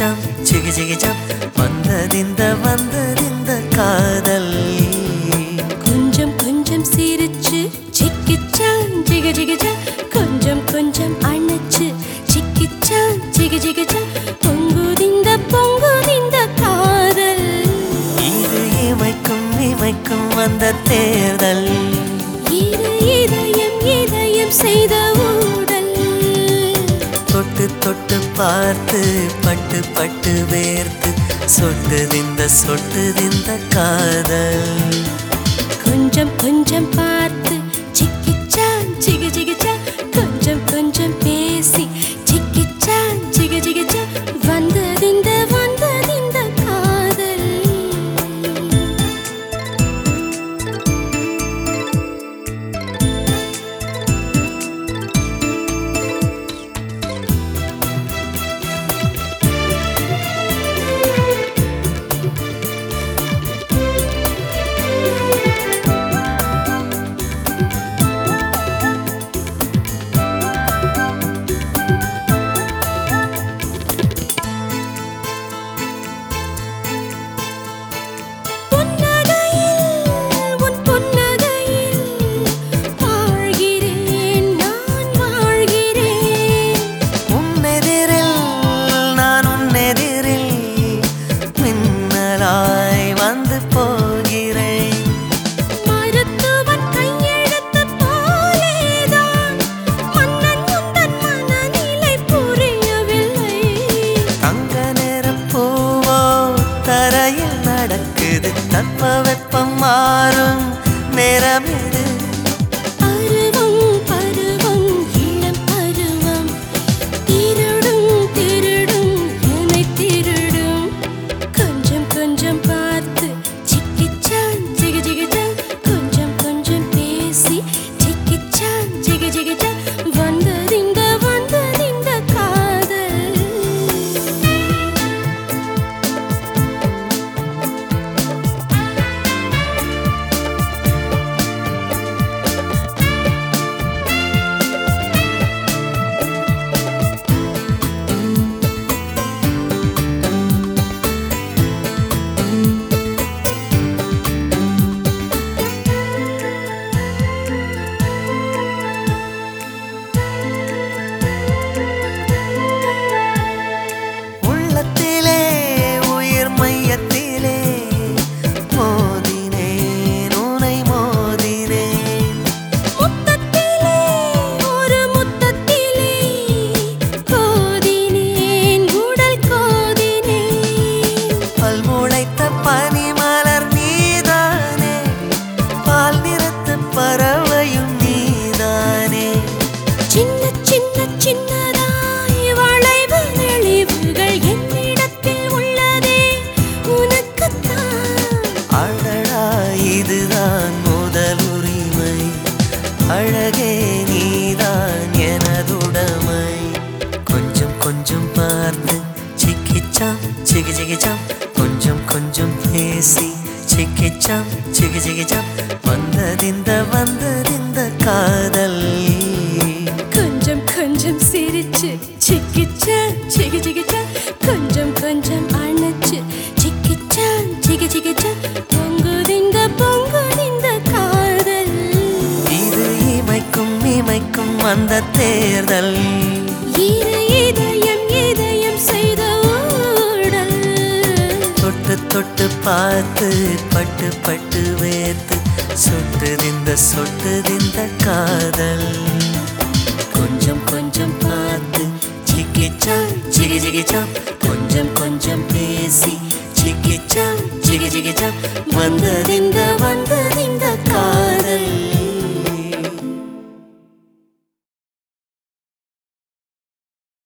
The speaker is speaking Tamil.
சிக்கிச்சாம் சிகி சிகிச்சாம் வந்ததிந்த வந்ததிந்த காதல் கொஞ்சம் கொஞ்சம் சிரிச்சு சிக்கிச்சான் ஜிக ஜிகிச்சா கொஞ்சம் கொஞ்சம் அணைச்சு சிக்கிச்சான் ஜிக ஜிகிச்சா பொங்குதிந்த பொங்குதிந்த காதல் இது இமைக்கும் இமைக்கும் வந்த தேர்தல் இரு இதயம் இதயம் செய்த ஊடல் தொட்டு தொட்டு பார்த்து பட்டு பட்டு வேர்த்து சொட்டுதிந்த சொட்டுதிந்த காதல் கொஞ்சம் கொஞ்சம் பார்த்து சிக்கிச்சான் ஜிக ஜிகிச்சா கொஞ்சம் கொஞ்சம் பேசி சிக்கிச்சான் ஜிக ஜிகிச்சா வந்ததிந்த வந்ததிந்த காதல் புன்னகையில் உன் புன்னகையில் வாழ்கிறேன் நான் வாழ்கிறேன் உன்னெதிரில் நான் உன்னெதிரில் மின்னலாய் வந்து போகிறேன் மருத்துவன் கையெழுத்து போலேதான் மன்னன் உந்தன் மனநிலை புரியவில்லை தங்க நிற பூவோ தரையில் நடக்குது தட்ப வெப்பம் மாறும் நேரம் இது பருவம் பருவம் இளம் பருவம் திருடும் திருடும் என்னை திருடும் கொஞ்சம் கொஞ்சம் பார்த்து சிக்கிச்சான் ஜிக ஜிகிச்சான் கொஞ்சம் கொஞ்சம் பேசி சிக்கிச்சான் ஜிக ஜிகிச்சான் வந்ததிந்த வந்ததிந்த காதல் உள்ளத்திலே உயிர் மையத்திலே மோதினேன் உனை மோதினேன் முத்தத்திலே ஒரு முத்தத்திலே கோதினேன் உடல் கோதினேன் பல்முளைத்த பனிமலர் நீதானே பால் நிறத்த பறவையும் நீதானே சின்ன சின்ன சின்னதாய் வளைவு நெளிவுகள் என்னிடத்தில் உள்ளதே உனக்குத்தான் அழடா இதுதான் முதல் உரிமை அழகே நீதான் எனதுடைமை கொஞ்சம் கொஞ்சம் பார்த்து சிக்கிச்சாம் சிகி சிகிச்சாம் கொஞ்சம் கொஞ்சம் பேசி சிக்கிச்சாம் சிகி சிகிச்சாம் வந்ததிந்த வந்ததிந்த காதல் கொஞ்சம் கொஞ்சம் சிரிச்சு சிக்கிச்சா சிகி சிகிச்சா கொஞ்சம் கொஞ்சம் அணைச்சு சிக்கிச்சா சிகி சிகிச்சா பொங்குதிந்த பொங்குதிந்த காதல் இது இமைக்கும் இமைக்கும் அந்த தேர்தல் இரு இதயம் இதயம் செய்த ஊடல் தொட்டு தொட்டு பார்த்து பட்டு பட்டு வேர்த்து சொட்டுதிந்த சொட்டுதிந்த காதல் கொஞ்சம் கொஞ்சம் பார்த்து சிக்கிச்சா சிகி சிகிச்சா கொஞ்சம் கொஞ்சம் பேசி சிக்கிச்சா சிகி சிகிச்சா வந்ததிந்த வந்த